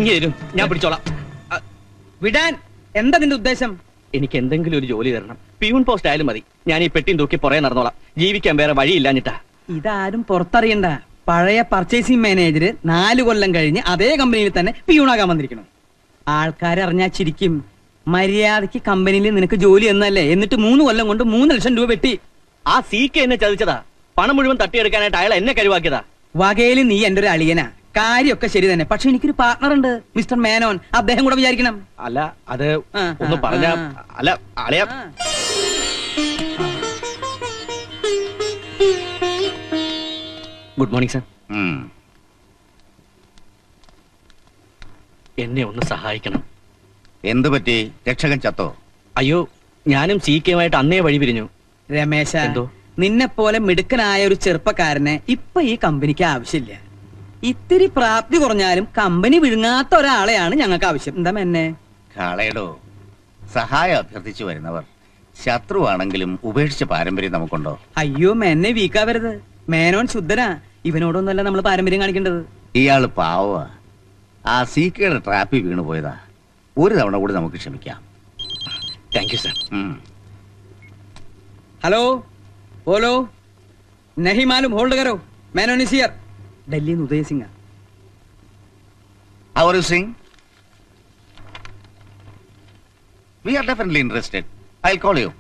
ഇനി തരും ഞാൻ പിടിച്ചോളാം അ, വിടാൻ എന്താ നിന്റെ ഉദ്ദേശം എനിക്ക് എന്തെങ്കിലും ഒരു ജോലി തരണം പ്യൂൺ പോസ്റ്റ് ആയാലും മതി ഞാൻ ഈ പെട്ടിയും തൂക്കി പുറകെ നടന്നോളാം ജീവിക്കാൻ വേറെ വഴിയില്ലാഞ്ഞിട്ടാ ഇതാരും പുറത്തറിയണ്ട പഴയ പർച്ചേസിംഗ് മാനേജർ നാല് കൊല്ലം കഴിഞ്ഞ് അതേ കമ്പനിയിൽ തന്നെ പിയൂണാകാൻ വന്നിരിക്കണം ആൾക്കാരറിഞ്ഞാ ചിരിക്കും മര്യാദക്ക് കമ്പനിയിൽ നിനക്ക് ജോലി എന്നല്ലേ എന്നിട്ട് മൂന്ന് കൊല്ലം കൊണ്ട് മൂന്ന് ലക്ഷം രൂപ വെട്ടി ആ സി കെ എന്നെ ചതിച്ചതാ പണം മുഴുവൻ തട്ടിയെടുക്കാനായിട്ട് അയാൾ എന്നെ കഴിവാക്കിയതാ വകയിൽ നീ എന്റെ ഒരു അളിയനാ കാര്യമൊക്കെ ശരി തന്നെ പക്ഷെ എനിക്കൊരു പാർട്ണർ ഉണ്ട് മിസ്റ്റർ മേനോൻ അദ്ദേഹം കൂടെ വിചാരിക്കണം അല്ല അത് ആ, ഒന്ന് ആ, പറഞ്ഞ ആ. അല്ല അളയ ആ. ഗുഡ് മോർണിംഗ് സർ ഉം. എന്നെ ഒന്ന് സഹായിക്കണം എന്ത് പറ്റി രക്ഷകൻ ചത്തോ അയ്യോ ഞാനും സി കെയുമായിട്ട് അന്നേ വഴി പിരിഞ്ഞു രമേശ എന്തോ? നിന്നെ പോലെ മിടുക്കനായ ഒരു ചെറുപ്പക്കാരനെ ഇപ്പൊ ഈ കമ്പനിക്ക് ആവശ്യമില്ല ഇത്തിരി പ്രാപ്തി കുറഞ്ഞാലും കമ്പനി വിഴുങ്ങാത്ത ഒരാളെയാണ് ഞങ്ങൾക്ക് ആവശ്യം എന്താ എന്നെ കാളയടോ സഹായം അഭ്യർത്ഥിച്ചു വരുന്നവർ ശത്രുവാണെങ്കിലും ഉപേക്ഷിച്ച പാരമ്പര്യം നമുക്കുണ്ടോ അയ്യോ മെന്നെ വീക്കാവരുത് മേനോൻ ശുദ്ധനാ ഇവനോടൊന്നല്ല നമ്മൾ പാരമ്പര്യം കാണിക്കേണ്ടത് ഇയാള് പാവ ആ സീക്കയുടെ ട്രാപ്പിൽ വീണു പോയതാ ഒരു തവണ കൂടി നമുക്ക് ക്ഷമിക്കാം താങ്ക് യു സർ ഉം. ഹലോ ബോലോ നഹി മാലും ഹോൾഡ് കരോ മേനോൻ ഇസ് ഹിയർ ഡൽഹിയിൽ നിന്ന് Uday Singh How are you, Singh? We are definitely interested. I'll call you.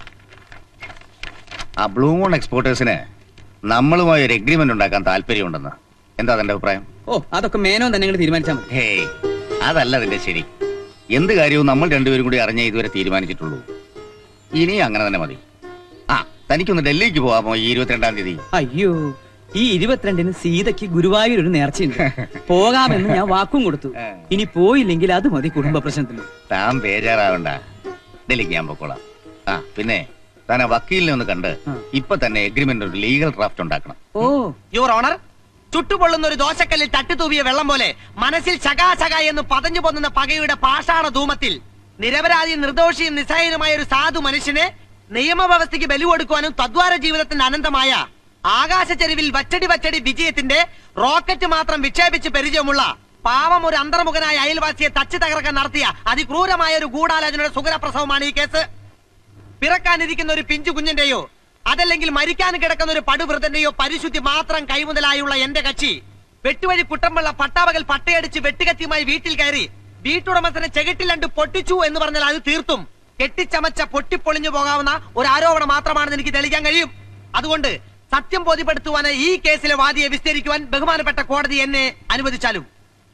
ആ ബ്ലൂ മൂൺ എക്സ്പോർട്ടേഴ്സിന് നമ്മളുമായി ഒരു എഗ്രിമെന്റ് ഉണ്ടാക്കാൻ താല്പര്യമുണ്ടെന്ന് എന്താ അതിന്റെ അഭിപ്രായം ഓ അതൊക്കെ മേനോൻ തന്നെ നിങ്ങൾ തീരുമാനിച്ചാൽ മതി ഹേയ് അതല്ല അതിന്റെ ശരി എന്ത് കാര്യവും നമ്മൾ രണ്ടുപേരും കൂടി അറിഞ്ഞേ ഇതുവരെ തീരുമാനിച്ചിട്ടുള്ളൂ ഇനി അങ്ങനെ തന്നെ മതി ആ തനിക്കൊന്ന് ഡൽഹിക്ക് പോവാമോ ഈ ഇരുപത്തിരണ്ടാം തീയതി അയ്യോ ഈ ഇരുപത്തിരണ്ടിന് സീതയ്ക്ക് ഗുരുവായൂർ ഒരു നേർച്ചയുണ്ട് പോകാമെന്ന് ഞാൻ വാക്കും കൊടുത്തു ഇനി പോയില്ലെങ്കിൽ അത് മതി കുടുംബ പ്രശ്നത്തിന് താൻ ബേജാറാവണ്ട ഡൽഹിക്ക് ഞാൻ പൊക്കോളാം ആ പിന്നെ താൻ ആ വക്കീലിനെ ഒന്ന് കണ്ട് ആ. ഇപ്പൊ തന്നെ എഗ്രിമെന്റ് ഒരു ലീഗൽ ഡ്രാഫ്റ്റ് ഉണ്ടാക്കണം ഓ യുവർ ഓണർ ചുട്ടുപൊള്ളുന്ന ഒരു ദോശക്കല്ലിൽ തട്ടിത്തൂവിയ വെള്ളം പോലെ മനസ്സിൽ ശകാശക എന്ന് പതഞ്ഞു പൊന്നുന്ന പകയുടെ പാഷാണ ധൂമത്തിൽ നിരപരാധിയും നിർദോഷിയും നിസ്സഹായനുമായ ഒരു സാധു മനുഷ്യനെ നിയമവ്യവസ്ഥയ്ക്ക് ബലി കൊടുക്കുവാനും തദ്വാര ജീവിതത്തിന്റെ അനന്തമായ ആകാശച്ചെരുവിൽ വച്ചടി വച്ചടി വിജയത്തിന്റെ റോക്കറ്റ് മാത്രം വിക്ഷേപിച്ച് പരിചയമുള്ള പാവം ഒരു അന്തർമുഖനായ അയൽവാസിയെ തച്ചു തകർക്കാൻ നടത്തിയ അതിക്രൂരമായ ഒരു ഗൂഢാലോചനയുടെ സുഖരപ്രസവമാണ് ഈ കേസ് പിറക്കാനിരിക്കുന്ന ഒരു പിഞ്ചു കുഞ്ഞിന്റെയോ അതല്ലെങ്കിൽ മരിക്കാൻ കിടക്കുന്ന ഒരു പടുവൃതന്റെയോ പരിശുദ്ധി മാത്രം കൈമുതലായുള്ള എന്റെ കക്ഷി വെട്ടുവഴി കുട്ടമ്പള്ള പട്ടാപകൽ പട്ടയടിച്ച് വെട്ടുകത്തിയുമായി വീട്ടിൽ കയറി വീട്ടുടമസ്ഥനെ ചെകിട്ടിലണ്ട് പൊട്ടിച്ചു എന്ന് പറഞ്ഞാൽ അത് തീർത്തും കെട്ടിച്ചമച്ച പൊട്ടിപ്പൊളിഞ്ഞു പോകാവുന്ന ഒരു ആരോപണം മാത്രമാണെന്ന് എനിക്ക് തെളിയിക്കാൻ കഴിയും അതുകൊണ്ട് സത്യം ബോധ്യപ്പെടുത്തുവാൻ ഈ കേസിലെ വാദിയെ വിസ്തരിക്കുവാൻ ബഹുമാനപ്പെട്ട കോടതി എന്നെ അനുവദിച്ചാലും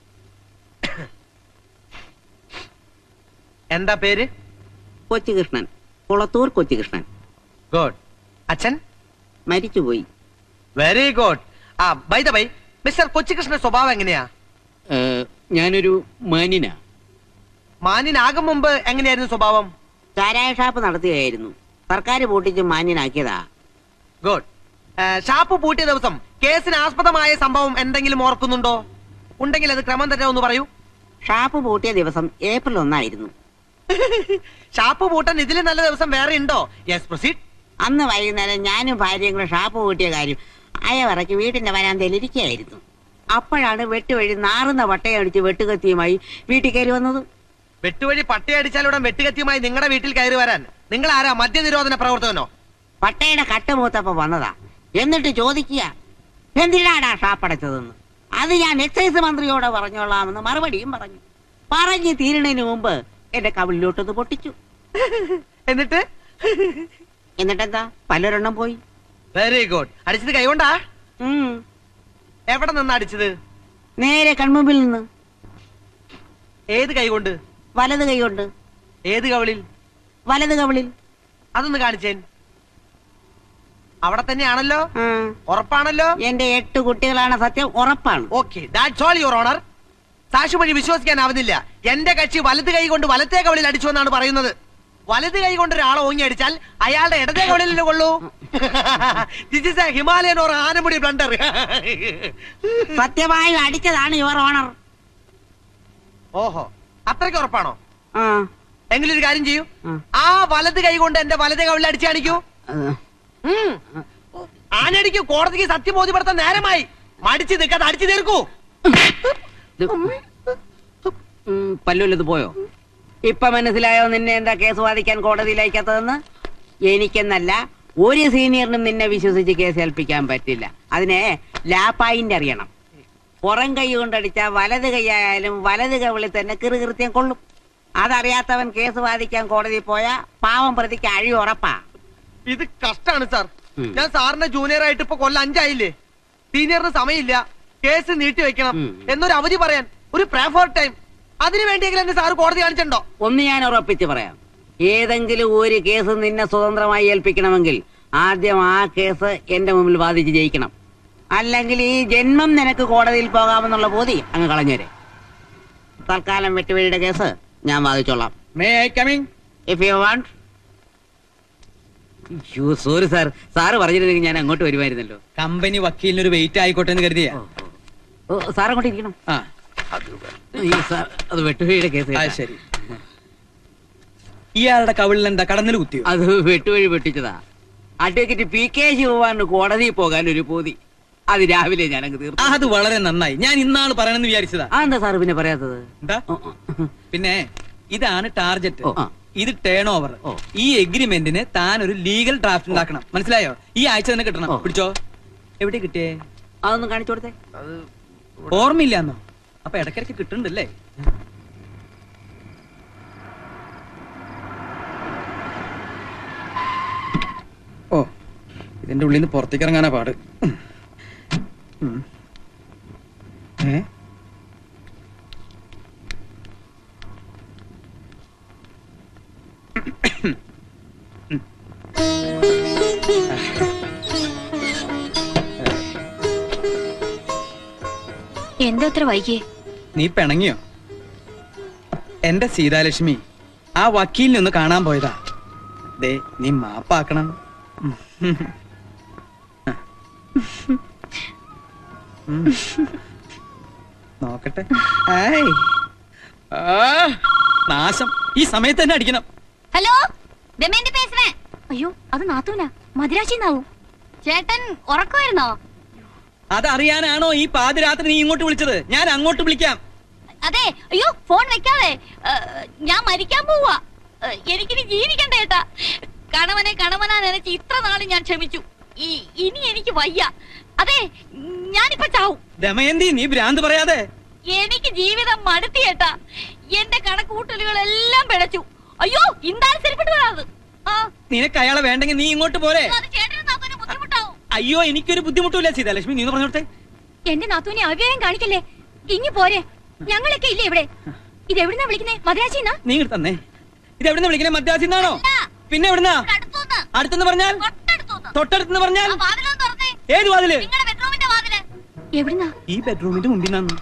എന്താ പേര് കൊച്ചുകൃഷ്ണൻ കുളത്തൂർ കൊച്ചുകൃഷ്ണൻ ഗുഡ് അച്ഛൻ മരിച്ചുപോയി വെരി ഗുഡ് ആ ബൈ ദ ബൈ മിസ്റ്റർ കൊച്ചികൃഷ്ണന്റെ സ്വഭാവം എങ്ങനെയാ ഞാനൊരു മാന്യന മാന്യനാകും മുമ്പ് എങ്ങനെയായിരുന്നു സ്വഭാവം ചാരായ ഷാപ്പ് നടത്തുകയായിരുന്നു സർക്കാർ പൂട്ടിച്ച് മാന്യനാക്കിയതാ ഗുഡ് ഷാപ്പ് പൂട്ടിയ ദിവസം കേസിന് ആസ്പദമായ സംഭവം എന്തെങ്കിലും ഓർക്കുന്നുണ്ടോ ഉണ്ടെങ്കിൽ അത് ക്രമം തന്നെ ഒന്ന് പറയൂ ഷാപ്പ് പൂട്ടിയ ദിവസം ഏപ്രിൽ ഒന്നായിരുന്നു ഷാപ്പ് പൂട്ടാൻ ഇതിലും നല്ല ദിവസം വേറെ ഉണ്ടോ യെസ് പ്രൊസീഡ് അന്ന് വൈകുന്നേരം ഞാനും ഭാര്യയും കൂടെ ഷാപ്പ് പൂട്ടിയ കാര്യം അയവറയ്ക്ക് വീട്ടിന്റെ വരാന്തയിൽ ഇരിക്കുകയായിരുന്നു അപ്പോഴാണ് വെട്ടുവഴി നാറുന്ന വട്ടയടിച്ച് വെട്ടുകത്തിയുമായി വീട്ടിൽ കയറി വന്നത് വെട്ടുവഴി പട്ടയടിച്ചാലുടൻ വെട്ടുകത്തിയുമായി നിങ്ങളുടെ വീട്ടിൽ കയറി വരാൻ നിങ്ങൾ ആരാ മദ്യനിരോധന പ്രവർത്തകനോ പട്ടയുടെ കട്ട് മൂത്തപ്പോ വന്നതാ എന്നിട്ട് ചോദിക്കുക എന്തിനാടാ ഷാപ്പടച്ചതെന്ന് അത് ഞാൻ എക്സൈസ് മന്ത്രിയോട് പറഞ്ഞോളാമെന്ന് മറുപടിയും പറഞ്ഞു പറഞ്ഞു തീരുന്നതിന് മുമ്പ് എന്റെ കവിളിലോട്ടത് പൊട്ടിച്ചു എന്നിട്ട് എന്നിട്ടെന്താ പലരെണ്ണം പോയി വെരി ഗുഡ് അടിച്ചത് കൈകൊണ്ടാ ഉം. എവിടെ നിന്ന് അടിച്ചത് നേരെ കൺമുമ്പിൽ നിന്ന് ഏത് കൈകൊണ്ട് വലത് കൈകൊണ്ട് ഏത് കവളിൽ വലത് കവിളിൽ അതൊന്ന് കാണിച്ചേൻ അവിടെ തന്നെയാണല്ലോ ആ. ഉറപ്പാണല്ലോ എന്റെ എട്ട് കുട്ടികളാണ് സത്യം ഉറപ്പാണ് okay that's all your honour സാക്ഷി വഴി വിശ്വസിക്കാനാവുന്നില്ല എന്റെ കക്ഷി വലത് കൈ കൊണ്ട് വലത്തേ കവളിൽ അടിച്ചു എന്നാണ് പറയുന്നത് വലത് കൈ കൊണ്ട് ഒരാളെ ഓങ്ങി അടിച്ചാൽ അയാളുടെ ഇടതേ കവളിൽ കൊള്ളൂ this is a Himalayan or Anamudi blunder സത്യമായും അടിച്ചതാണ് യുവർ ഓണർ ഓഹോ അത്രയ്ക്ക് ഉറപ്പാണോ ആ എങ്കിലും ഒരു കാര്യം ചെയ്യൂ ആ. ആ വലത് കൈ കൊണ്ട് എന്റെ വലതേ കവളിൽ അടിച്ചു കാണിക്കൂ അത് ഉം. ആനടിക്കൂ കോടതിക്ക് സത്യം ബോധ്യപ്പെടുത്താൻ നേരമായി മടിച്ച് നിൽക്കാതെ അടിച്ചു തീർക്കൂ ഇത് പല്ലുള്ളത് പോയോ ഇപ്പൊ മനസ്സിലായോ നിന്നെ എന്താ കേസ് വാദിക്കാൻ കോടതിയിൽ അയക്കാത്തതെന്ന് എനിക്കെന്നല്ല ഒരു സീനിയറിനും നിന്നെ വിശ്വസിച്ച് കേസ് ഏൽപ്പിക്കാൻ പറ്റില്ല അതിനെ ലാപ്പായിന്റെ അറിയണം പുറം കൈ കൊണ്ടടിച്ച വലത് കൈയായാലും വലത് കവിളിൽ തന്നെ കിറുകൃത്യം കൊള്ളും അതറിയാത്തവൻ കേസ് വാദിക്കാൻ കോടതിയിൽ പോയാ പാവം പ്രതിക്ക് അഴി ഉറപ്പാ ഇത് കഷ്ടാണ് സാർ ഉം. ഞാൻ സാറിന്റെ ജൂനിയർ ആയിട്ട് ഇപ്പൊ കൊല്ലം അഞ്ചായില്ലേ സീനിയറിന് സമയമില്ല കേസ് നീട്ടി വെക്കണം ഉം. എന്നൊരു അവധി പറയാൻ ഒരു പ്രേ ഫോർ ടൈം അതിനു വേണ്ടിയെങ്കിലും എന്നെ സാറ് കോടതി കാണിച്ചിട്ടുണ്ടോ ഒന്ന് ഞാൻ ഉറപ്പിച്ച് പറയാം ഏതെങ്കിലും ഒരു കേസ് നിന്നെ സ്വതന്ത്രമായി ഏൽപ്പിക്കണമെങ്കിൽ ആദ്യം ആ കേസ് എന്റെ മുമ്പിൽ വാദിച്ച് ജയിക്കണം അല്ലെങ്കിൽ ഈ ജന്മം നിനക്ക് കോടതിയിൽ പോകാമെന്നുള്ള ബോധി അങ്ങ് കളഞ്ഞേരെ തൽക്കാലം വെട്ടുവഴിയുടെ കേസ് ഞാൻ വാദിച്ചോളാം may I coming if you want sorry sir sir പറഞ്ഞിരുന്നെങ്കിൽ ഞാൻ അങ്ങോട്ട് വരുമായിരുന്നല്ലോ കമ്പനി വക്കീലിന് ഒരു വെയിറ്റ് ആയിക്കോട്ടെ എന്ന് കരുതിയാ ഓ, സാർ അങ്ങോട്ട് ഇരിക്കണം ആ ഈ സാർ അത് വെട്ടുവഴിയുടെ കേസ് ആ കേട്ടാ. ശരി ഇയാളുടെ കവിളിൽ എന്താ കടന്നൽ കുത്തിയോ അത് വെട്ടുവഴി വെട്ടിച്ചതാ അഡ്വക്കേറ്റ് പി കെ ശിവകുമാറിന് കോടതിയിൽ പോകാൻ ഒരു പോതി അത് രാവിലെ ഞാൻ അങ്ങ് തീർത്തു ആ, അത് വളരെ നന്നായി ഞാൻ ഇന്നാള് പറയണമെന്ന് വിചാരിച്ചതാ ആ എന്താ സാറ് പിന്നെ പറയാത്തത് എന്താ ഓ, ഓ, പിന്നെ ഇതാണ് ടാർജറ്റ് ഓ, ആ. ഇത് ടേൺ ഓവർ ഓ. ഈ എഗ്രിമെന്റിന് താൻ ഒരു ലീഗൽ ഡ്രാഫ്റ്റ് ഉണ്ടാക്കണം മനസ്സിലായോ ഈ ആഴ്ച തന്നെ കിട്ടണം ഓ. പിടിച്ചോ എവിടെ കിട്ടിയേ അതൊന്ന് കാണിച്ചു കൊടുത്തേ ഓർമ്മയില്ലാന്നോ അപ്പൊ ഇടയ്ക്കിടയ്ക്ക് കിട്ടുന്നുണ്ടല്ലേ ഓ ഇതിന്റെ ഉള്ളിൽ നിന്ന് പുറത്തേക്ക് ഇറങ്ങാനാ പാട് ഉം. ഏ എന്താ അത്ര വൈകിയേ നീ പിണങ്ങിയോ എന്റെ സീതാലക്ഷ്മി ആ വക്കീലിനെ ഒന്ന് കാണാൻ പോയതാ ദേ നീ മാപ്പാക്കണം ഉം. ഉം. നോക്കട്ടെ ആയ്. ആ, നാശം ഈ സമയത്ത് തന്നെ അടിക്കണം ഹലോ ദമയന്തി പേசுறே അയ്യോ അത് നാത്തൂനാ മദിരാശിന്നാവും ചേട്ടൻ ഉറക്കമായിരുന്നോ അതറിയാനാണോ ഈ പാതിരാത്രി നീ ഇങ്ങോട്ട് വിളിച്ചത് ഞാൻ അങ്ങോട്ട് വിളിക്കാം അതെ അയ്യോ ഫോൺ വെക്കാതെ ഏ, ഞാൻ മരിക്കാൻ പോവാ ഏ, എനിക്കിനി ജീവിക്കണ്ട ഏട്ടാ കണവനെ കണവനാ നനച്ച് ഇത്ര നാള് ഞാൻ ക്ഷമിച്ചു ഈ ഇനി എനിക്ക് വയ്യ അതെ ഞാനിപ്പോ ചാവും ദമയന്തി നീ ഭ്രാന്ത് പറയാതെ എനിക്ക് ജീവിതം മടുത്തിയേട്ടാ എന്റെ കണക്കൂട്ടലുകളെല്ലാം പിഴച്ചു അയ്യോ ഇന്താണ് ശരിപ്പെട്ടു വരാത് ആ നിനക്ക് അയാളെ വേണ്ടെങ്കിൽ നീ ഇങ്ങോട്ട് പോരെ അത് ചേട്ടനും നാത്തൂനും ബുദ്ധിമുട്ടാവും അയ്യോ എനിക്കൊരു ബുദ്ധിമുട്ടില്ല സീതാലക്ഷ്മി നീ ഒന്ന് പറഞ്ഞോട്ടെ എന്റെ നാത്തൂനെ അവ്യയം കാണിക്കല്ലേ ഇങ്ങി പോരെ ഞങ്ങളൊക്കെ ഇല്ലേ ഇവിടെ ഇത് എവിടുന്നാ വിളിക്കുന്നേ മദ്രാശിന്നാ നീ ഇങ്ങോട്ട് തന്നെ ഇത് എവിടുന്ന വിളിക്കണേ മദ്രാസിന്നാണോ അല്ല. പിന്നെ എവിടുന്നാ അടുത്തൂന്ന് അടുത്തെന്ന് പറഞ്ഞാൽ തൊട്ടടുത്തൂന്ന് തൊട്ടടുത്തെന്ന് പറഞ്ഞാൽ ആ വാതിലൊന്ന് തുറന്നേ ഏത് വാതില് നിങ്ങളുടെ ബെഡ്റൂമിന്റെ വാതില് എവിടുന്നാ ഈ ബെഡ്റൂമിന്റെ മുമ്പിൽ നിന്നു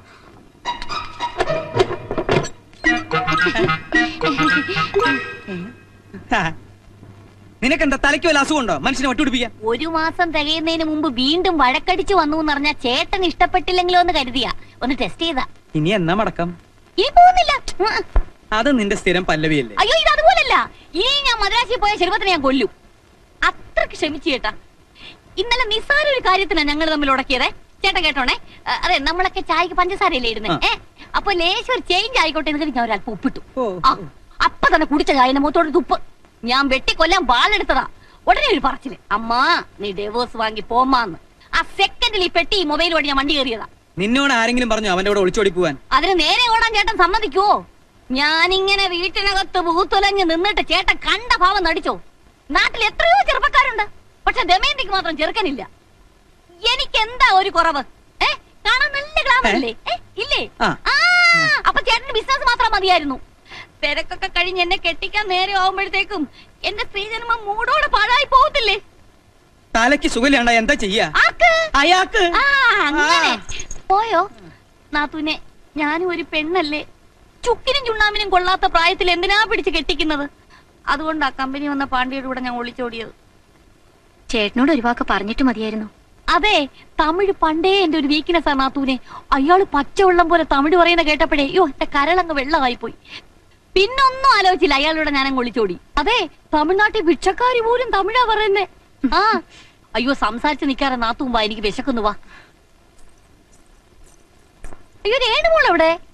നിനക്കെന്താ തലയ്ക്ക് വല്ല അസുഖമുണ്ടോ മനുഷ്യനെ ഒട്ടുപിടിപ്പിക്കാൻ ഒരു മാസം തികയുന്നതിന് മുമ്പ് വീണ്ടും വഴക്കടിച്ചു വന്നു എന്ന് പറഞ്ഞാൽ ചേട്ടൻ ഇഷ്ടപ്പെട്ടില്ലെങ്കിലോ എന്ന് കരുതിയാ ഒന്ന് ടെസ്റ്റ് ചെയ്താ ഇനി എന്നാ മടക്കം ഇനി പോകുന്നില്ല ഉം. അത് നിന്റെ സ്ഥിരം പല്ലവിയല്ലേ അയ്യോ ഇത് അതുപോലല്ല ഇനി ഞാൻ മദ്രാസിൽ പോയ ചെറുപ്പത്തിനെ ഞാൻ കൊല്ലും അത്രക്ക് ക്ഷമിച്ചു ചേട്ടാ ഇന്നലെ നിസ്സാര ഒരു കാര്യത്തിനാണ് ഞങ്ങൾ തമ്മിൽ ഉടക്കിയതേ ചേട്ടാ കേട്ടോണേ അ, അതെ നമ്മളൊക്കെ ചായക്ക് പഞ്ചസാരയല്ലേ ഇടുന്നേ ആ. ഏ അപ്പൊ ലേശം ഒരു ചേഞ്ച് ആയിക്കോട്ടെ എന്ന് കരുതി ഞാൻ ഒരല്പം ഉപ്പിട്ടു ഓ, ആ അപ്പൊ തന്നെ കുടിച്ച ചായന്റെ മുഖത്തോട് തുപ്പ് ഞാൻ വെട്ടിക്കൊല്ലാൻ ബാളെടുത്തതാ ഉടനെ ഒരു പറച്ചില് അമ്മാ നീ ഡേവേഴ്സ് വാങ്ങി പോമാന്ന് ആ സെക്കൻഡിൽ ഈ പെട്ടി മൊബൈൽ വഴി ഞാൻ വണ്ടി കയറിയതാ നിന്നോട് ആരെങ്കിലും പറഞ്ഞു അവന്റെ കൂടെ ഒളിച്ചോടി പോവാൻ അതിന് നേരെ ഓടാൻ ചേട്ടൻ സമ്മതിക്കുവോ ഞാനിങ്ങനെ വീട്ടിനകത്ത് ഭൂത്തുലഞ്ഞ് നിന്നിട്ട് ചേട്ടൻ കണ്ട ഭാവം നടിച്ചോ നാട്ടിൽ എത്രയോ ചെറുപ്പക്കാരുണ്ട് പക്ഷെ ദമയന്തിക്ക് മാത്രം ചെറുക്കനില്ല എനിക്ക് എന്താ ഒരു കുറവ് ഏ കാണാൻ നല്ല ഗ്ലാമർ അല്ലേ ഏ, ഇല്ലേ ആ. ആ അപ്പൊ ചേട്ടന് ബിസിനസ് മാത്രം മതിയായിരുന്നു തിരക്കൊക്കെ കഴിഞ്ഞ് എന്നെ കെട്ടിക്കാൻ നേരെ ആവുമ്പോഴത്തേക്കും എന്റെ സ്ത്രീജന്മം മൂടോടെ പാഴായി പോകത്തില്ലേ തലയ്ക്ക് സുഖമില്ലാണ്ട എന്താ ചെയ്യാ ആക്ക് അയാൾക്ക് ആ അങ്ങനെ ആ. പോയോ നാത്തൂനെ ഞാനും ഒരു പെണ്ണല്ലേ ചുക്കിനും ചുണ്ണാമ്പിനും കൊള്ളാത്ത പ്രായത്തിൽ എന്തിനാ പിടിച്ച് കെട്ടിക്കുന്നത് അതുകൊണ്ട് ആ കമ്പനി വന്ന പാണ്ഡ്യയുടെ കൂടെ ഞാൻ ഒളിച്ചോടിയത് ചേട്ടനോട് ഒരു വാക്ക് പറഞ്ഞിട്ട് മതിയായിരുന്നു അതെ തമിഴ് പണ്ടേ എന്റെ ഒരു വീക്ക്നെസ് ആണ് നാത്തൂനെ അയാള് പച്ചവെള്ളം പോലെ തമിഴ് പറയുന്ന കേട്ടപ്പോഴേ അയ്യോ എന്റെ കരളങ്ങ് വെള്ളമായി പോയി പിന്നൊന്നും ആലോചിച്ചില്ല അയാളോട് ഞാൻ അങ്ങ് ഒളിച്ചോടി അതെ തമിഴ്നാട്ടിൽ ഭിക്ഷക്കാരി പോലും തമിഴാ പറയുന്നേ ആ അയ്യോ സംസാരിച്ച് നിൽക്കാറെ നാത്തുമ്പോ എനിക്ക് വിശക്കുന്നു വാ അയ്യോ രേണുമോൾ എവിടെ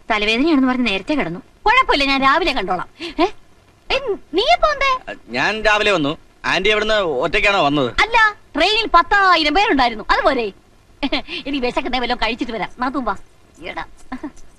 തലവേദനയാണെന്ന് പറഞ്ഞ് നേരത്തെ കിടന്നു കുഴപ്പമില്ല ഞാൻ രാവിലെ കണ്ടോളാം ഏ? ഏ, നീ എപ്പോ വന്നേ ഞാൻ രാവിലെ വന്നു ആന്റി എവിടുന്ന് ഒറ്റയ്ക്കാണോ വന്നത് അല്ല ട്രെയിനിൽ പത്തായിരം പേരുണ്ടായിരുന്നു അതുപോലെ എനിക്ക് വിശക്കുന്നേ വല്ലതും കഴിച്ചിട്ട് വരാം നാത്തുമ്പ എടാ